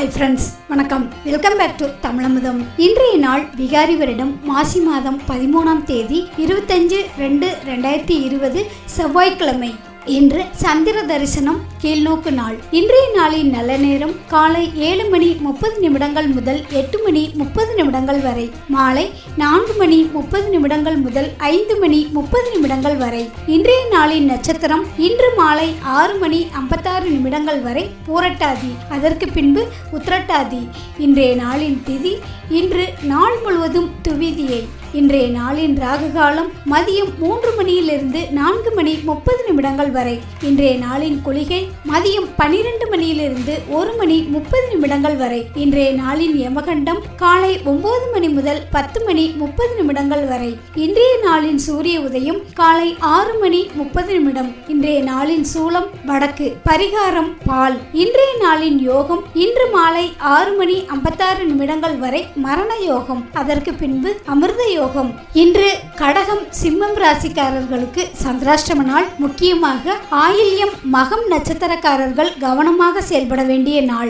hi friends வணக்கம் welcome back to Tamilamudham இன்றைய நாள் விகாரி வருடம் மாசி மாதம் பதிமூணாம் தேதி இருபத்தஞ்சு ரெண்டு ரெண்டாயிரத்தி இருபது செவ்வாய்க்கிழமை இன்று சந்திர தரிசனம் கீழ்நோக்கு நாள் இன்றைய நாளின் நல்ல நேரம் காலை ஏழு மணி முப்பது நிமிடங்கள் முதல் எட்டு மணி முப்பது நிமிடங்கள் வரை மாலை நான்கு மணி முப்பது நிமிடங்கள் முதல் ஐந்து மணி முப்பது நிமிடங்கள் வரை இன்றைய நாளின் நட்சத்திரம் இன்று மாலை ஆறு மணி ஐம்பத்தாறு நிமிடங்கள் வரை பூரட்டாதி அதற்கு பின்பு உத்திரட்டாதி இன்றைய நாளின் திதி இன்று நாள் முழுவதும் துவிதியை இன்றைய நாளின் ராகு காலம் மதியம் மூன்று மணியிலிருந்து நான்கு மணி முப்பது நிமிடங்கள் வரை இன்றைய நாளின் குளிகை மதியம் பனிரெண்டு மணியிலிருந்து ஒரு மணி முப்பது நிமிடங்கள் வரை இன்றைய நாளின் யமகண்டம் காலை ஒன்பது மணி முதல் பத்து மணி முப்பது நிமிடங்கள் வரை இன்றைய நாளின் சூரிய உதயம் காலை ஆறு மணி முப்பது நிமிடம் இன்றைய நாளின் சூலம் வடக்கு பரிகாரம் பால் இன்றைய நாளின் யோகம் இன்று மாலை ஆறு மணி ஐம்பத்தாறு நிமிடங்கள் வரை மரண யோகம் அதற்கு பின்பு அமிர்த யோகம் இன்று கடகம் சிம்மம் ராசிக்காரர்களுக்கு சந்திராஷ்டம நாள் முக்கியமாக ஆயில்யம் மகம் நட்சத்திரக்காரர்கள் கவனமாக செயல்பட வேண்டிய நாள்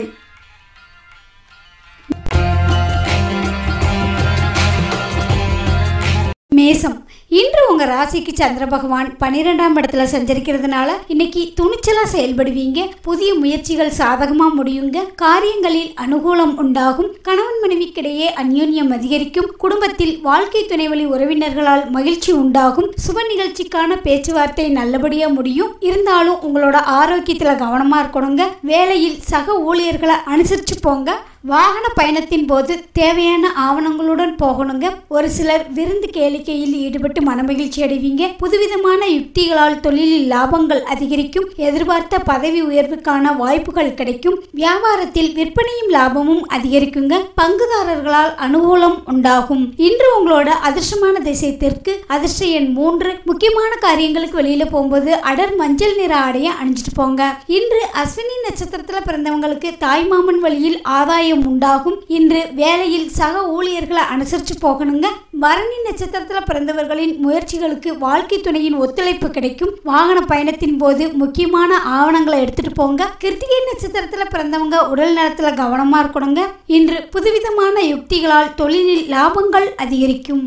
மேசம் இன்று உங்க ராசிக்கு சந்திர பகவான் பன்னிரெண்டாம் இடத்துல சஞ்சரிக்கிறதுனால இன்னைக்கு துணிச்சலா செயல்படுவீங்க புதிய முயற்சிகள் சாதகமா முடியுங்க காரியங்களில் அனுகூலம் உண்டாகும் கணவன் மனைவிக்கிடையே அந்யோன்யம் அதிகரிக்கும் குடும்பத்தில் வாழ்க்கை துணைவழி உறவினர்களால் மகிழ்ச்சி உண்டாகும் சுப நிகழ்ச்சிக்கான பேச்சுவார்த்தை நல்லபடியா முடியும் இருந்தாலும் உங்களோட ஆரோக்கியத்துல கவனமா இருக்கணுங்க வேலையில் சக ஊழியர்களை அனுசரிச்சு போங்க வாகன பயணத்தின் போது தேவையான ஆவணங்களுடன் போகணுங்க ஒரு சிலர் விருந்து கேளிக்கையில் ஈடுபட்டு மனமகிழ்ச்சி அடைவீங்க புதுவிதமான யுக்திகளால் தொழிலில் லாபங்கள் அதிகரிக்கும் எதிர்பார்த்த பதவி உயர்வுக்கான வாய்ப்புகள் கிடைக்கும் வியாபாரத்தில் விற்பனையும் லாபமும் அதிகரிக்குங்க பங்குதாரர்களால் அனுகூலம் உண்டாகும் இன்று உங்களோட அதிர்ஷ்டமான திசை தெற்கு அதிர்ஷ்ட எண் மூன்று முக்கியமான காரியங்களுக்கு வெளியில போகும்போது அடர் மஞ்சள் நிற ஆடைய அணிஞ்சிட்டு போங்க இன்று அஸ்வினி நட்சத்திரத்துல பிறந்தவங்களுக்கு தாய்மாமன் வழியில் ஆதாயம் உண்டாகும் இன்று வேலையில் சக ஊழியர்களை அனுசரிச்சு போகணுங்க பரணி நட்சத்திரத்துல பிறந்தவர்களின் முயற்சிகளுக்கு வாழ்க்கை துணையின் ஒத்துழைப்பு கிடைக்கும் வாகன பயணத்தின் போது முக்கியமான ஆவணங்களை எடுத்துட்டு போங்க கிருத்திகை நட்சத்திரத்துல பிறந்தவங்க உடல் நலத்துல கவனமா இருக்கணுங்க இன்று புதுவிதமான யுக்திகளால் தொழிலில் லாபங்கள் அதிகரிக்கும்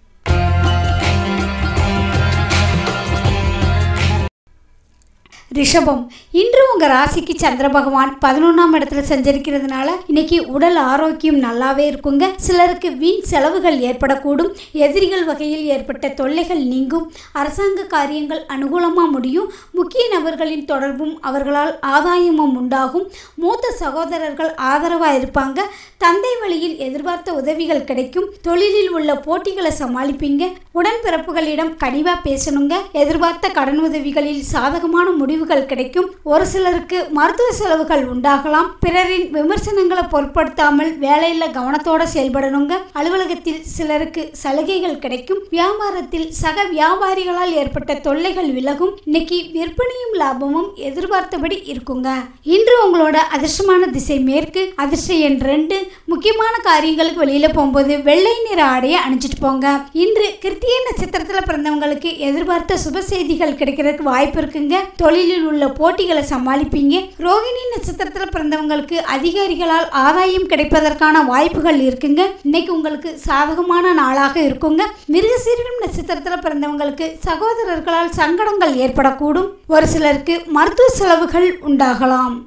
ரிஷபம் இன்று உங்கள் ராசிக்கு சந்திர பகவான் பதினொன்றாம் இடத்துல சஞ்சரிக்கிறதுனால இன்னைக்கு உடல் ஆரோக்கியம் நல்லாவே இருக்குங்க சிலருக்கு வீண் செலவுகள் ஏற்படக்கூடும் எதிரிகள் வகையில் ஏற்பட்ட தொல்லைகள் நீங்கும் அரசாங்க காரியங்கள் அனுகூலமாக முடியும் முக்கிய நபர்களின் தொடர்பும் அவர்களால் ஆதாயமும் உண்டாகும் மூத்த சகோதரர்கள் ஆதரவாக இருப்பாங்க தந்தை வழியில் எதிர்பார்த்த உதவிகள் கிடைக்கும் தொழிலில் உள்ள போட்டிகளை சமாளிப்பீங்க உடன்பிறப்புகளிடம் கனிவாக பேசணுங்க எதிர்பார்த்த கடன் உதவிகளில் சாதகமான முடிவுகள் கிடைக்கும் ஒரு சிலருக்கு மருத்துவ செலவுகள் உண்டாகலாம் பிறரின் விமர்சனங்களை பொருட்படுத்தாமல் வேலையில் கவனத்தோட செயல்படணுங்க அலுவலகத்தில் சிலருக்கு சலுகைகள் கிடைக்கும் வியாபாரத்தில் சக வியாபாரிகளால் ஏற்பட்ட தொல்லைகள் விலகும் இன்னைக்கு விற்பனையும் லாபமும் எதிர்பார்த்தபடி இருக்குங்க இன்று உங்களோட அதிர்ஷ்டமான திசை மேற்கு அதிர்ஷ்ட எண் ரெண்டு முக்கியமான காரியங்களுக்கு வெளியில போகும்போது வெள்ளை நிற ஆடையை அணிஞ்சிட்டு போங்க இன்று கிருத்திகை நட்சத்திரத்துல பிறந்தவங்களுக்கு எதிர்பார்த்த சுப செய்திகள் கிடைக்கிறதுக்கு வாய்ப்பு இருக்குங்க தொழிலில் உள்ள போட்டிகளை சமாளிப்பீங்க ரோகிணி நட்சத்திரத்தில் பிறந்தவங்களுக்கு அதிகாரிகளால் ஆதாயம் கிடைப்பதற்கான வாய்ப்புகள் இருக்குங்க இன்னைக்கு உங்களுக்கு சாதகமான நாளாக இருக்குங்க மிருகசீரிடம் நட்சத்திரத்தில் பிறந்தவங்களுக்கு சகோதரர்களால் சங்கடங்கள் ஏற்படக்கூடும் ஒரு சிலருக்கு மருத்துவ செலவுகள் உண்டாகலாம்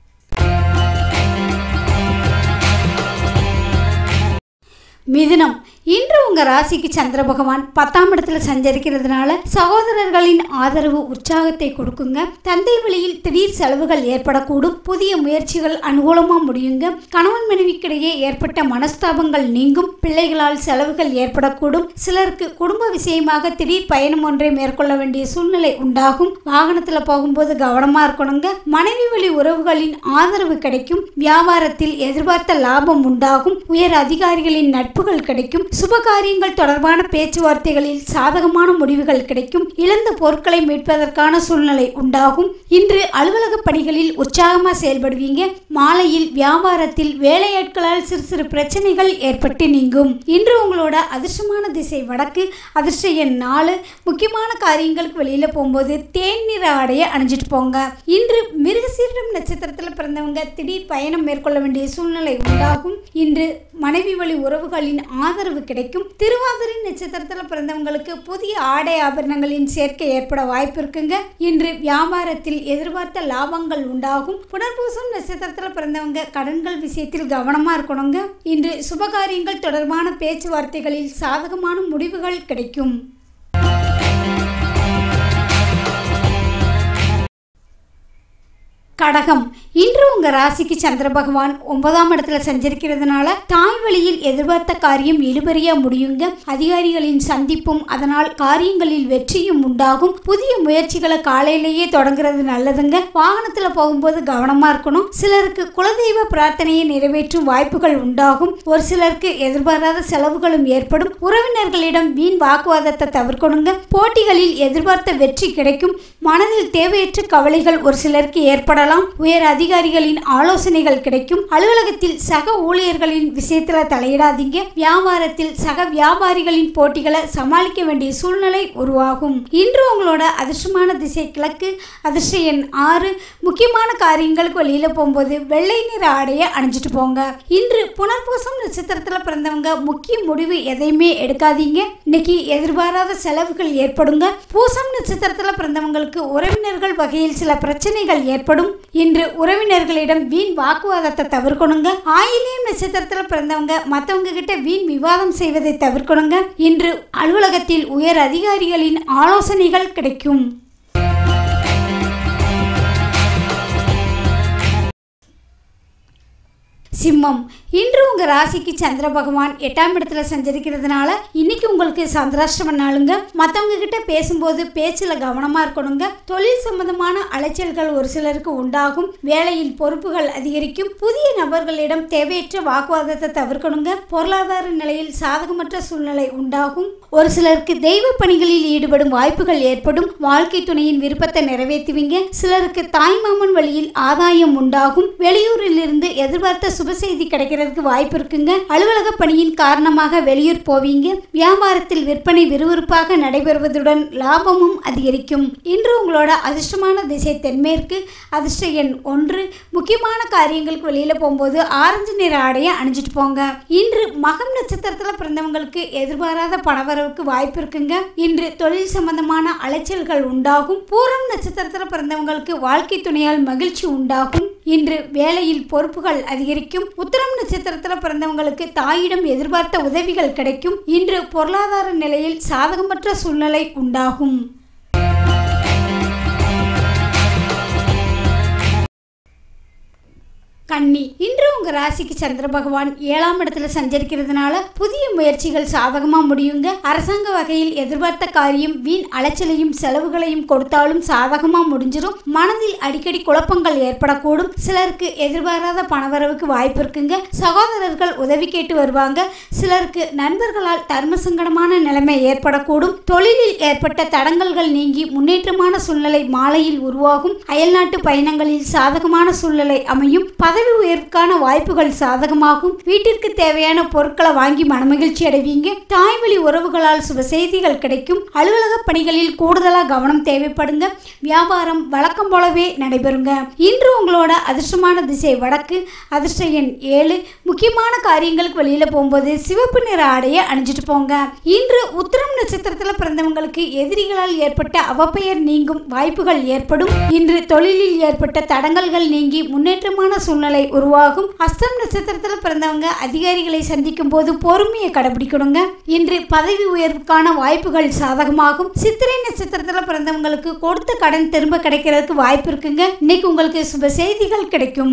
மிதுனம் இன்று உங்க ராசிக்கு சந்திர பகவான் பத்தாம் இடத்துல சஞ்சரிக்கிறதுனால சகோதரர்களின் ஆதரவு உற்சாகத்தை கொடுக்குங்க தந்தை வழியில் திடீர் செலவுகள் ஏற்படக்கூடும் புதிய முயற்சிகள் அனுகூலமா முடியுங்க கணவன் மனைவிக்கிடையே ஏற்பட்ட மனஸ்தாபங்கள் நீங்கும் பிள்ளைகளால் செலவுகள் ஏற்படக்கூடும் சிலருக்கு குடும்ப விஷயமாக திடீர் பயணம் ஒன்றை மேற்கொள்ள வேண்டிய சூழ்நிலை உண்டாகும் வாகனத்துல போகும்போது கவனமா இருக்கணுங்க மனைவி வழி உறவுகளின் ஆதரவு கிடைக்கும் வியாபாரத்தில் எதிர்பார்த்த லாபம் உண்டாகும் உயர் அதிகாரிகளின் நட்புகள் கிடைக்கும் சுபகாரியங்கள் தொடர்பான பேச்சுவார்த்தைகளில் சாதகமான முடிவுகள் கிடைக்கும் இழந்த பொருட்களை மீட்பதற்கான சூழ்நிலை உண்டாகும் இன்று அலுவலக பணிகளில் உற்சாகமாக செயல்படுவீங்க மாலையில் வியாபாரத்தில் வேலையாட்களால் சிறு சிறு பிரச்சனைகள் ஏற்பட்டு நீங்கும் இன்று உங்களோட அதிர்ஷ்டமான திசை வடக்கு அதிர்ஷ்ட எண் நாலு முக்கியமான காரியங்களுக்கு வெளியில் போகும்போது தேன் நிற ஆடையை அணிஞ்சிட்டு போங்க இன்று மிருகசீரிடம் நட்சத்திரத்தில் பிறந்தவங்க திடீர் பயணம் மேற்கொள்ள வேண்டிய சூழ்நிலை உண்டாகும் இன்று மனைவி வழி உறவுகளின் ஆதரவு கிடைக்கும் திருவாதிரை நட்சத்திரத்தில் பிறந்தவங்களுக்கு புதிய ஆடை ஆபரணங்களின் சேர்க்கை ஏற்பட வாய்ப்பு இருக்குங்க இன்று வியாபாரத்தில் எதிர்பார்த்த லாபங்கள் உண்டாகும் புனர்பூசம் நட்சத்திரத்தில் பிறந்தவங்க கடன்கள் விஷயத்தில் கவனமா இருக்கணுங்க இன்று சுபகாரியங்கள் தொடர்பான பேச்சுவார்த்தைகளில் சாதகமான முடிவுகள் கிடைக்கும் கடகம் இன்று உங்க ராசிக்கு சந்திர பகவான் ஒன்பதாம் இடத்துல சஞ்சரிக்கிறதுனால தாய் வழியில் எதிர்பார்த்த காரியம் இழுபறியா முடியுங்க அதிகாரிகளின் சந்திப்பும் அதனால் காரியங்களில் வெற்றியும் உண்டாகும் புதிய முயற்சிகளை காலையிலேயே தொடங்குறது நல்லதுங்க வாகனத்துல போகும்போது கவனமா இருக்கணும் சிலருக்கு குலதெய்வ பிரார்த்தனையை நிறைவேற்றும் வாய்ப்புகள் உண்டாகும் ஒரு சிலருக்கு எதிர்பாராத செலவுகளும் ஏற்படும் உறவினர்களிடம் வீண் வாக்குவாதத்தை தவிர்க்கணுங்க போட்டிகளில் எதிர்பார்த்த வெற்றி கிடைக்கும் மனதில் தேவையற்ற கவலைகள் ஒரு சிலருக்கு ஏற்படலாம் உயர் அதிகாரிகளின் ஆலோசனைகள் கிடைக்கும் அலுவலகத்தில் சக ஊழியர்களின் விஷயத்துல தலையிடாதீங்க வியாபாரத்தில் சக வியாபாரிகளின் போட்டிகளை சமாளிக்க வேண்டிய சூழ்நிலை உருவாகும் இன்று உங்களோட அதிர்ஷ்டமான திசை கிழக்கு அதிர்ஷ்ட எண் ஆறு முக்கியமான காரியங்களுக்கு வெளியில போகும்போது வெள்ளை நிற ஆடையை அணிஞ்சிட்டு போங்க இன்று புனர்பூசம் நட்சத்திரத்துல பிறந்தவங்க முக்கிய முடிவு எதையுமே எடுக்காதீங்க இன்னைக்கு எதிர்பாராத செலவுகள் ஏற்படுங்க பூசம் நட்சத்திரத்துல பிறந்தவங்களுக்கு உறவினர்கள் வகையில் சில பிரச்சனைகள் ஏற்படும் இன்று உறவினர்களிடம் வீண் வாக்குவாதத்தை தவிர்க்கணுங்க ஆயிலியம் நட்சத்திரத்தில் பிறந்தவங்க மற்றவங்க கிட்ட வீண் விவாதம் செய்வதை தவிர்க்கணுங்க இன்று அலுவலகத்தில் உயர் அதிகாரிகளின் ஆலோசனைகள் கிடைக்கும் சிம்மம் இன்று உங்கள் ராசிக்கு சந்திர பகவான் எட்டாம் இடத்துல சஞ்சரிக்கிறதுனால இன்னைக்கு உங்களுக்கு சந்திராஷ்டம நாளுங்க மற்றவங்க கிட்ட பேசும்போது பேச்சில் கவனமாக இருக்கணுங்க தொழில் சம்பந்தமான அலைச்சல்கள் ஒரு சிலருக்கு உண்டாகும் வேலையில் பொறுப்புகள் அதிகரிக்கும் புதிய நபர்களிடம் தேவையற்ற வாக்குவாதத்தை தவிர்க்கணுங்க பொருளாதார நிலையில் சாதகமற்ற சூழ்நிலை உண்டாகும் ஒரு சிலருக்கு தெய்வ பணிகளில் ஈடுபடும் வாய்ப்புகள் ஏற்படும் வாழ்க்கை துணையின் விருப்பத்தை நிறைவேற்றுவீங்க சிலருக்கு தாய்மாமன் வழியில் ஆதாயம் உண்டாகும் வெளியூரில் இருந்து எதிர்பார்த்த சுப செய்தி கிடைக்கிறதுக்கு வாய்ப்பு இருக்குங்க அலுவலக பணியின் காரணமாக வெளியூர் போவீங்க வியாபாரத்தில் விற்பனை விறுவிறுப்பாக நடைபெறுவதுடன் லாபமும் அதிகரிக்கும் இன்று உங்களோட அதிர்ஷ்டமான திசை தென்மேற்கு அதிர்ஷ்ட எண் ஒன்று முக்கியமான காரியங்களுக்கு வெளியில போகும்போது ஆரஞ்சு நிற ஆடையை அணிஞ்சிட்டு போங்க இன்று மகம் நட்சத்திரத்தில் பிறந்தவங்களுக்கு எதிர்பாராத பணவரவுக்கு வாய்ப்பு இருக்குங்க இன்று தொழில் சம்பந்தமான அலைச்சல்கள் உண்டாகும் பூரம் நட்சத்திரத்தில் பிறந்தவங்களுக்கு வாழ்க்கை துணையால் மகிழ்ச்சி உண்டாகும் இன்று வேலையில் பொறுப்புகள் அதிகரிக்கும் உத்தரம் நட்சத்திரத்தில் பிறந்தவங்களுக்கு தாயிடம் எதிர்பார்த்த உதவிகள் கிடைக்கும் இன்று பொருளாதார நிலையில் சாதகமற்ற சூழ்நிலை உண்டாகும் கன்னி இன்று உங்க ராசிக்கு சந்திர பகவான் ஏழாம் இடத்துல சஞ்சரிக்கிறதுனால புதிய முயற்சிகள் சாதகமா முடியுங்க அரசாங்க வகையில் எதிர்பார்த்த காரியம் வீண் அலைச்சலையும் செலவுகளையும் கொடுத்தாலும் சாதகமா முடிஞ்சிடும் மனதில் அடிக்கடி குழப்பங்கள் ஏற்படக்கூடும் சிலருக்கு எதிர்பாராத பணவரவுக்கு வாய்ப்பு இருக்குங்க சகோதரர்கள் உதவி கேட்டு வருவாங்க சிலருக்கு நண்பர்களால் தர்ம சங்கடமான நிலைமை ஏற்படக்கூடும் தொழிலில் ஏற்பட்ட தடங்கல்கள் நீங்கி முன்னேற்றமான சூழ்நிலை மாலையில் உருவாகும் அயல்நாட்டு பயணங்களில் சாதகமான சூழ்நிலை அமையும் பதவி உயர்வுக்கான வாய்ப்புகள் சாதகமாகும் வீட்டிற்கு தேவையான பொருட்களை வாங்கி மனமகிழ்ச்சி அடைவீங்க தாய்வழி உறவுகளால் சுப செய்திகள் கிடைக்கும் அலுவலக பணிகளில் கூடுதலாக கவனம் தேவைப்படுங்க வியாபாரம் வழக்கம் போலவே நடைபெறுங்க இன்று உங்களோட அதிர்ஷ்டமான திசை வடக்கு அதிர்ஷ்ட எண் ஏழு முக்கியமான காரியங்களுக்கு வெளியில போகும்போது சிவப்பு நிற ஆடையை அணிஞ்சிட்டு போங்க இன்று உத்திரம் நட்சத்திரத்தில் பிறந்தவங்களுக்கு எதிரிகளால் ஏற்பட்ட அவப்பெயர் நீங்கும் வாய்ப்புகள் ஏற்படும் இன்று தொழிலில் ஏற்பட்ட தடங்கல்கள் நீங்கி முன்னேற்றமான சூழ்நிலை உருவாகும் அஸ்தம் நட்சத்திரத்தில் பிறந்தவங்க அதிகாரிகளை சந்திக்கும் போது பொறுமையை கடைபிடிக்கணுங்க இன்று பதவி உயர்வுக்கான வாய்ப்புகள் சாதகமாகும் சித்திரை நட்சத்திரத்தில் பிறந்தவங்களுக்கு கொடுத்த கடன் திரும்ப கிடைக்கிறதுக்கு வாய்ப்பு இருக்குங்க இன்னைக்கு உங்களுக்கு சுப செய்திகள் கிடைக்கும்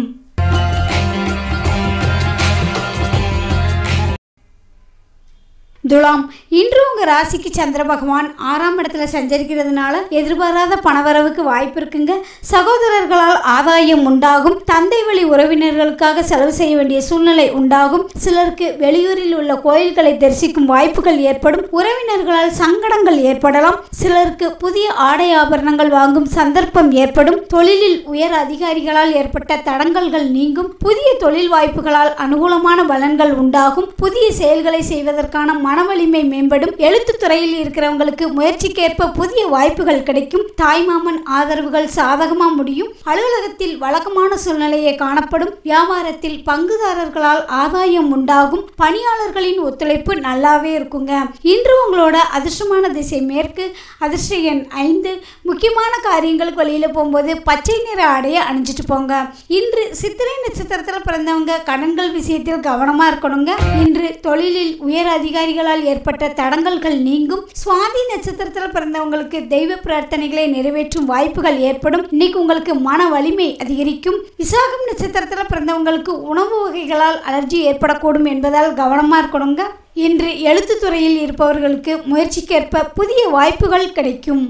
துலாம் இன்று உங்கள் ராசிக்கு சந்திர பகவான் ஆறாம் இடத்துல சஞ்சரிக்கிறதுனால எதிர்பாராத பணவரவுக்கு வாய்ப்பு இருக்குங்க சகோதரர்களால் ஆதாயம் உண்டாகும் தந்தை வழி உறவினர்களுக்காக செலவு செய்ய வேண்டிய சூழ்நிலை உண்டாகும் சிலருக்கு வெளியூரில் உள்ள கோயில்களை தரிசிக்கும் வாய்ப்புகள் ஏற்படும் உறவினர்களால் சங்கடங்கள் ஏற்படலாம் சிலருக்கு புதிய ஆடை ஆபரணங்கள் வாங்கும் சந்தர்ப்பம் ஏற்படும் தொழிலில் உயர் அதிகாரிகளால் ஏற்பட்ட தடங்கல்கள் நீங்கும் புதிய தொழில் வாய்ப்புகளால் அனுகூலமான பலன்கள் உண்டாகும் புதிய செயல்களை செய்வதற்கான மன வலிமை மேம்படும் எழுத்துத் துறையில் இருக்கிறவங்களுக்கு முயற்சிக்கேற்ப புதிய வாய்ப்புகள் கிடைக்கும் தாய்மாமன் ஆதரவுகள் சாதகமா முடியும் அலுவலகத்தில் வழக்கமான சூழ்நிலையே காணப்படும் வியாபாரத்தில் பங்குதாரர்களால் ஆதாயம் உண்டாகும் பணியாளர்களின் ஒத்துழைப்பு நல்லாவே இருக்குங்க இன்று உங்களோட அதிர்ஷ்டமான திசை மேற்கு அதிர்ஷ்ட எண் ஐந்து முக்கியமான காரியங்களுக்கு வெளியில போகும்போது பச்சை நிற ஆடையை அணிஞ்சிட்டு போங்க இன்று சித்திரை நட்சத்திரத்தில் பிறந்தவங்க கடன்கள் விஷயத்தில் கவனமா இருக்கணுங்க இன்று தொழிலில் உயர் அதிகாரிகளால் ஏற்பட்ட தடங்கல்கள் நீங்கும் சுவாதி நட்சத்திரத்தில் பிறந்தவங்களுக்கு தெய்வ பிரார்த்தனைகளை நிறைவேற்றும் வாய்ப்புகள் ஏற்படும் இன்னைக்கு உங்களுக்கு மன வலிமை அதிகரிக்கும் விசாகம் நட்சத்திரத்தில் பிறந்தவங்களுக்கு உணவு வகைகளால் அலர்ஜி ஏற்படக்கூடும் என்பதால் கவனமா இருக்கணுங்க இன்று எழுத்துத் துறையில் இருப்பவர்களுக்கு முயற்சிக்கேற்ப புதிய வாய்ப்புகள் கிடைக்கும்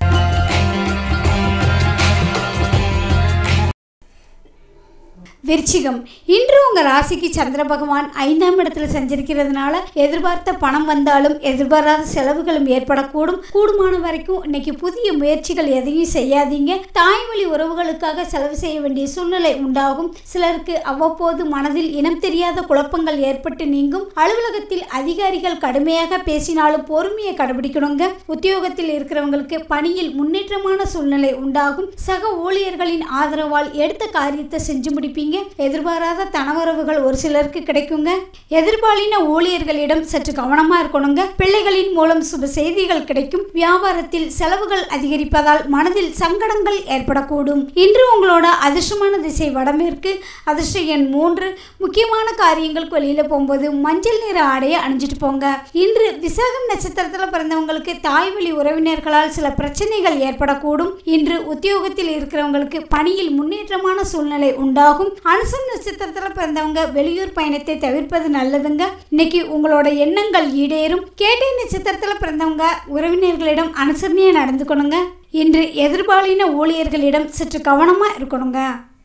விருச்சிகம் இன்று உங்கள் ராசிக்கு சந்திர பகவான் ஐந்தாம் இடத்துல சஞ்சரிக்கிறதுனால எதிர்பார்த்த பணம் வந்தாலும் எதிர்பாராத செலவுகளும் ஏற்படக்கூடும் கூடுமான வரைக்கும் இன்னைக்கு புதிய முயற்சிகள் எதையும் செய்யாதீங்க தாய்மொழி உறவுகளுக்காக செலவு செய்ய வேண்டிய சூழ்நிலை உண்டாகும் சிலருக்கு அவ்வப்போது மனதில் இனம் தெரியாத குழப்பங்கள் ஏற்பட்டு நீங்கும் அலுவலகத்தில் அதிகாரிகள் கடுமையாக பேசினாலும் பொறுமையை கடைபிடிக்கணுங்க உத்தியோகத்தில் இருக்கிறவங்களுக்கு பணியில் முன்னேற்றமான சூழ்நிலை உண்டாகும் சக ஊழியர்களின் ஆதரவால் எடுத்த காரியத்தை செஞ்சு முடிப்பீங்க எதிர்பாராத தனவரவுகள் ஒரு சிலருக்கு கிடைக்குங்க எதிர்பாலின ஊழியர்களிடம் சற்று கவனமா இருக்கணுங்க பிள்ளைகளின் மூலம் சுப செய்திகள் கிடைக்கும் வியாபாரத்தில் செலவுகள் அதிகரிப்பதால் மனதில் சங்கடங்கள் ஏற்படக்கூடும் இன்று உங்களோட அதிர்ஷ்டமான திசை வடமேற்கு அதிர்ஷ்ட எண் மூன்று முக்கியமான காரியங்களுக்கு வெளியில போகும்போது மஞ்சள் நிற ஆடையை அணிஞ்சிட்டு போங்க இன்று விசாகம் நட்சத்திரத்தில் பிறந்தவங்களுக்கு தாய் வழி உறவினர்களால் சில பிரச்சனைகள் ஏற்படக்கூடும் இன்று உத்தியோகத்தில் இருக்கிறவங்களுக்கு பணியில் முன்னேற்றமான சூழ்நிலை உண்டாகும் அனுசம் நட்சத்திரத்தில் பிறந்தவங்க வெளியூர் பயணத்தை தவிர்ப்பது நல்லதுங்க இன்னைக்கு உங்களோட எண்ணங்கள் ஈடேறும் கேட்டை நட்சத்திரத்தில் பிறந்தவங்க உறவினர்களிடம் அனுசரணையாக நடந்துக்கணுங்க இன்று எதிர்பாலின ஊழியர்களிடம் சற்று கவனமாக இருக்கணுங்க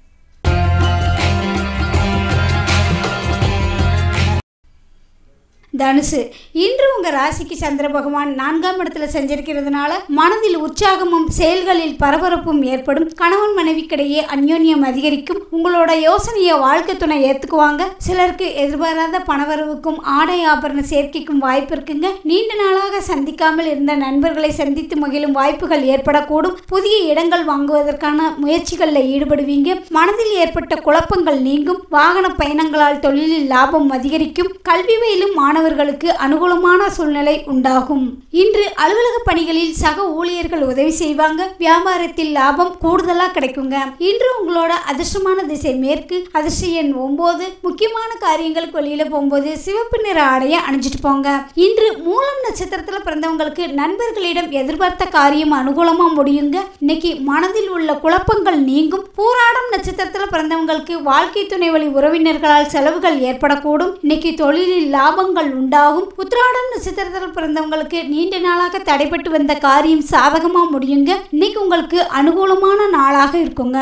தனுசு இன்று உங்கள் ராசிக்கு சந்திர பகவான் நான்காம் இடத்துல செஞ்சிருக்கிறதுனால மனதில் உற்சாகமும் செயல்களில் பரபரப்பும் ஏற்படும் கணவன் மனைவிக்கிடையே அந்யோன்யம் அதிகரிக்கும் உங்களோட யோசனையை வாழ்க்கை துணை ஏற்றுக்குவாங்க சிலருக்கு எதிர்பாராத பணவரவுக்கும் ஆடை ஆபரண சேர்க்கைக்கும் வாய்ப்பு இருக்குங்க நீண்ட நாளாக சந்திக்காமல் இருந்த நண்பர்களை சந்தித்து மகிழும் வாய்ப்புகள் ஏற்படக்கூடும் புதிய இடங்கள் வாங்குவதற்கான முயற்சிகளில் ஈடுபடுவீங்க மனதில் ஏற்பட்ட குழப்பங்கள் நீங்கும் வாகன பயணங்களால் தொழிலில் லாபம் அதிகரிக்கும் கல்வி பயிலும் மாணவர்களுக்கு அனுகூலமான சூழ்நிலை உண்டாகும் இன்று அலுவலக பணிகளில் சக ஊழியர்கள் உதவி செய்வாங்க வியாபாரத்தில் லாபம் கூடுதலா கிடைக்குங்க இன்று உங்களோட அதிர்ஷ்டமான திசை மேற்கு அதிர்ஷ்ட எண் ஒன்பது முக்கியமான காரியங்களுக்கு வெளியில போகும்போது சிவப்பு நிற ஆடையை அணிஞ்சிட்டு போங்க இன்று மூலம் நட்சத்திரத்துல பிறந்தவங்களுக்கு நண்பர்களிடம் எதிர்பார்த்த காரியம் அனுகூலமா முடியுங்க இன்னைக்கு மனதில் உள்ள குழப்பங்கள் நீங்கும் பூராடம் நட்சத்திரத்துல பிறந்தவங்களுக்கு வாழ்க்கை துணை வழி உறவினர்களால் செலவுகள் ஏற்படக்கூடும் இன்னைக்கு தொழிலில் லாபங்கள் உண்டாகும் உத்திராடம் நட்சத்திரத்தில் பிறந்தவங்களுக்கு நீண்ட நாளாக தடைப்பட்டு வந்த காரியம் சாதகமா முடியுங்க இன்னைக்கு உங்களுக்கு அனுகூலமான நாளாக இருக்குங்க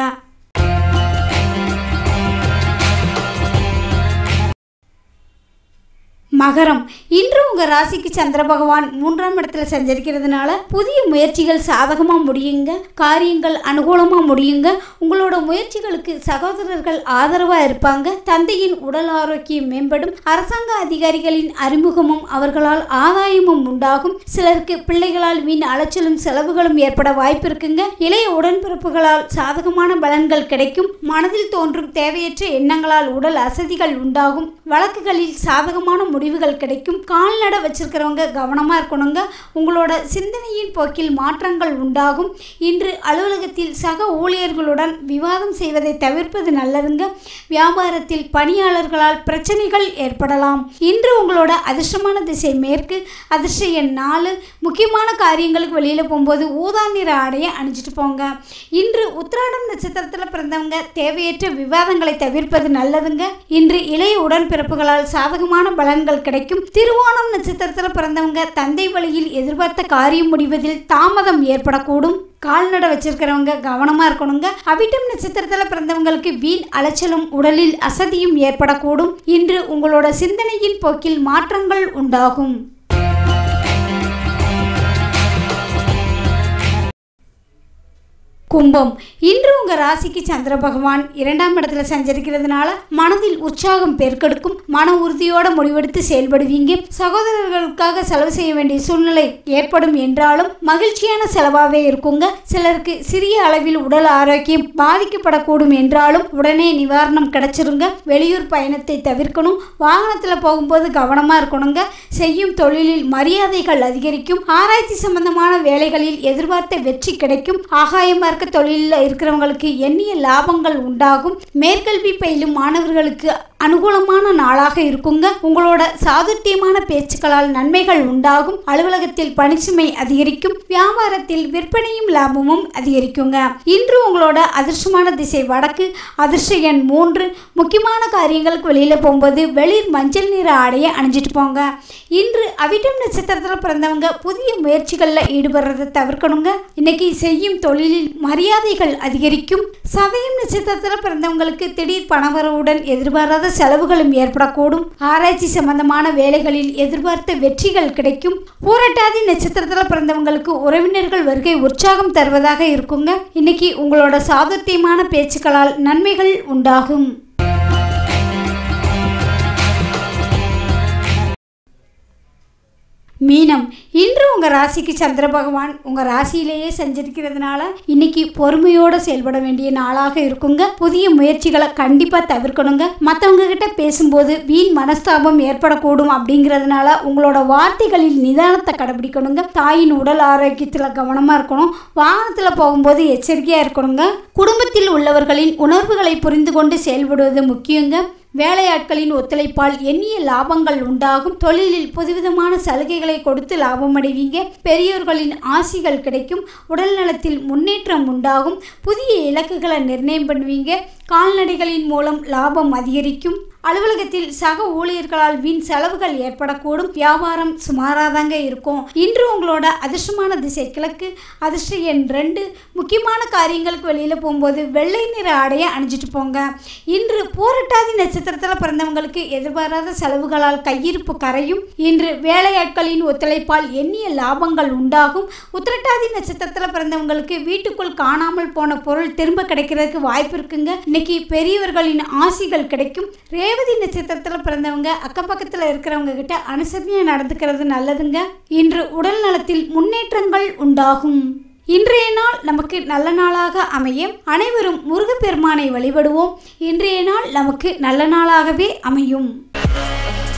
மகரம் இன்று உங்கள் ராசிக்கு சந்திர பகவான் மூன்றாம் இடத்துல சஞ்சரிக்கிறதுனால புதிய முயற்சிகள் சாதகமாக முடியுங்க காரியங்கள் அனுகூலமாக முடியுங்க உங்களோட முயற்சிகளுக்கு சகோதரர்கள் ஆதரவாக இருப்பாங்க தந்தையின் உடல் ஆரோக்கியம் மேம்படும் அரசாங்க அதிகாரிகளின் அறிமுகமும் அவர்களால் ஆதாயமும் உண்டாகும் சிலருக்கு பிள்ளைகளால் வீண் அலைச்சலும் செலவுகளும் ஏற்பட வாய்ப்பு இருக்குங்க இளைய உடன்பிறப்புகளால் சாதகமான பலன்கள் கிடைக்கும் மனதில் தோன்றும் தேவையற்ற எண்ணங்களால் உடல் அசதிகள் உண்டாகும் வழக்குகளில் சாதகமான முடிவுகள் கிடைக்கும் கால்நடை வச்சிருக்கிறவங்க கவனமாக இருக்கணுங்க உங்களோட சிந்தனையின் போக்கில் மாற்றங்கள் உண்டாகும் இன்று அலுவலகத்தில் சக ஊழியர்களுடன் விவாதம் செய்வதை தவிர்ப்பது நல்லதுங்க வியாபாரத்தில் பணியாளர்களால் பிரச்சனைகள் ஏற்படலாம் இன்று உங்களோட அதிர்ஷ்டமான திசை மேற்கு அதிர்ஷ்ட எண் நாலு முக்கியமான காரியங்களுக்கு வெளியில் போகும்போது ஊதா நிற ஆடையை அணிஞ்சிட்டு போங்க இன்று உத்திராடம் நட்சத்திரத்தில் பிறந்தவங்க தேவையற்ற விவாதங்களை தவிர்ப்பது நல்லதுங்க இன்று இளைய உடன்பிறப்புகளால் சாதகமான பலன்கள் வெற்றிகள் கிடைக்கும் திருவோணம் நட்சத்திரத்தில் பிறந்தவங்க தந்தை வழியில் எதிர்பார்த்த காரியம் முடிவதில் தாமதம் ஏற்படக்கூடும் கால்நடை வச்சிருக்கிறவங்க கவனமாக இருக்கணுங்க அவிட்டம் நட்சத்திரத்தில் பிறந்தவங்களுக்கு வீண் அலைச்சலும் உடலில் அசதியும் ஏற்படக்கூடும் இன்று உங்களோட சிந்தனையின் போக்கில் மாற்றங்கள் உண்டாகும் கும்பம் இன்று உங்க ராசிக்கு சந்திர பகவான் இரண்டாம் இடத்துல சஞ்சரிக்கிறதுனால மனதில் உற்சாகம் பெருக்கெடுக்கும் மன உறுதியோட முடிவெடுத்து செயல்படுவீங்க சகோதரர்களுக்காக செலவு செய்ய வேண்டிய சூழ்நிலை ஏற்படும் என்றாலும் மகிழ்ச்சியான செலவாகவே இருக்குங்க சிலருக்கு சிறிய அளவில் உடல் ஆரோக்கியம் பாதிக்கப்படக்கூடும் என்றாலும் உடனே நிவாரணம் கிடைச்சிருங்க வெளியூர் பயணத்தை தவிர்க்கணும் வாகனத்தில் போகும்போது கவனமாக இருக்கணுங்க செய்யும் தொழிலில் மரியாதைகள் அதிகரிக்கும் ஆராய்ச்சி சம்பந்தமான வேலைகளில் எதிர்பார்த்த வெற்றி கிடைக்கும் ஆகாயமாக இருக்க தொழிலில் இருக்கிறவங்களுக்கு எண்ணிய லாபங்கள் உண்டாகும் மேற்கல்வி பயிலும் மாணவர்களுக்கு அனுகூலமான நாளாக இருக்குங்க உங்களோட சாதுர்த்தியமான பேச்சுக்களால் நன்மைகள் உண்டாகும் அலுவலகத்தில் பணிச்சுமை அதிகரிக்கும் வியாபாரத்தில் விற்பனையும் லாபமும் அதிகரிக்குங்க இன்று உங்களோட அதிர்ஷ்டமான திசை வடக்கு அதிர்ஷ்ட எண் மூன்று முக்கியமான காரியங்களுக்கு வெளியில் போகும்போது வெளிர் மஞ்சள் நிற ஆடையை அணிஞ்சிட்டு போங்க இன்று அவிட்டம் நட்சத்திரத்தில் பிறந்தவங்க புதிய முயற்சிகளில் ஈடுபடுறதை தவிர்க்கணுங்க இன்னைக்கு செய்யும் தொழிலில் மரியாதைகள் அதிகரிக்கும் சதயம் நட்சத்திரத்தில் பிறந்தவங்களுக்கு திடீர் பணவரவுடன் எதிர்பாராத செலவுகளும் ஏற்படக்கூடும் ஆராய்ச்சி சம்பந்தமான வேலைகளில் எதிர்பார்த்த வெற்றிகள் கிடைக்கும் பூரட்டாதி நட்சத்திரத்தில் பிறந்தவங்களுக்கு உறவினர்கள் வருகை உற்சாகம் தருவதாக இருக்குங்க இன்னைக்கு உங்களோட சாதுர்த்தியமான பேச்சுக்களால் நன்மைகள் உண்டாகும் மீனம் இன்று உங்கள் ராசிக்கு சந்திர பகவான் உங்கள் ராசியிலேயே சஞ்சரிக்கிறதுனால இன்னைக்கு பொறுமையோடு செயல்பட வேண்டிய நாளாக இருக்குங்க புதிய முயற்சிகளை கண்டிப்பாக தவிர்க்கணுங்க மற்றவங்க கிட்ட பேசும்போது வீண் மனஸ்தாபம் ஏற்படக்கூடும் அப்படிங்கிறதுனால உங்களோட வார்த்தைகளில் நிதானத்தை கடைபிடிக்கணுங்க தாயின் உடல் ஆரோக்கியத்தில் கவனமாக இருக்கணும் வாகனத்தில் போகும்போது எச்சரிக்கையாக இருக்கணுங்க குடும்பத்தில் உள்ளவர்களின் உணர்வுகளை புரிந்து கொண்டு செயல்படுவது முக்கியங்க வேலையாட்களின் ஒத்துழைப்பால் எண்ணிய லாபங்கள் உண்டாகும் தொழிலில் புதுவிதமான சலுகைகளை கொடுத்து லாபம் அடைவீங்க பெரியோர்களின் ஆசிகள் கிடைக்கும் உடல் நலத்தில் முன்னேற்றம் உண்டாகும் புதிய இலக்குகளை நிர்ணயம் பண்ணுவீங்க கால்நடைகளின் மூலம் லாபம் அதிகரிக்கும் அலுவலகத்தில் சக ஊழியர்களால் வீண் செலவுகள் ஏற்படக்கூடும் வியாபாரம் சுமாராதாங்க இருக்கும் இன்று உங்களோட அதிர்ஷ்டமான திசை கிழக்கு அதிர்ஷ்ட எண் ரெண்டு முக்கியமான காரியங்களுக்கு வெளியில் போகும்போது வெள்ளை நிற ஆடையை அணிஞ்சிட்டு போங்க இன்று பூரட்டாதி நட்சத்திரத்தில் பிறந்தவங்களுக்கு எதிர்பாராத செலவுகளால் கையிருப்பு கரையும் இன்று வேலையாட்களின் ஒத்துழைப்பால் எண்ணிய லாபங்கள் உண்டாகும் உத்திரட்டாதி நட்சத்திரத்தில் பிறந்தவங்களுக்கு வீட்டுக்குள் காணாமல் போன பொருள் திரும்ப கிடைக்கிறதுக்கு வாய்ப்பு இருக்குங்க இன்னைக்கு பெரியவர்களின் ஆசிகள் கிடைக்கும் ரேவதி நட்சத்திரத்தில் பிறந்தவங்க அக்கம் பக்கத்தில் இருக்கிறவங்க கிட்ட அனுசரணையாக நடந்துக்கிறது நல்லதுங்க இன்று உடல் நலத்தில் முன்னேற்றங்கள் உண்டாகும் இன்றைய நாள் நமக்கு நல்ல நாளாக அமையும் அனைவரும் முருகப்பெருமானை வழிபடுவோம் இன்றைய நாள் நமக்கு நல்ல நாளாகவே அமையும்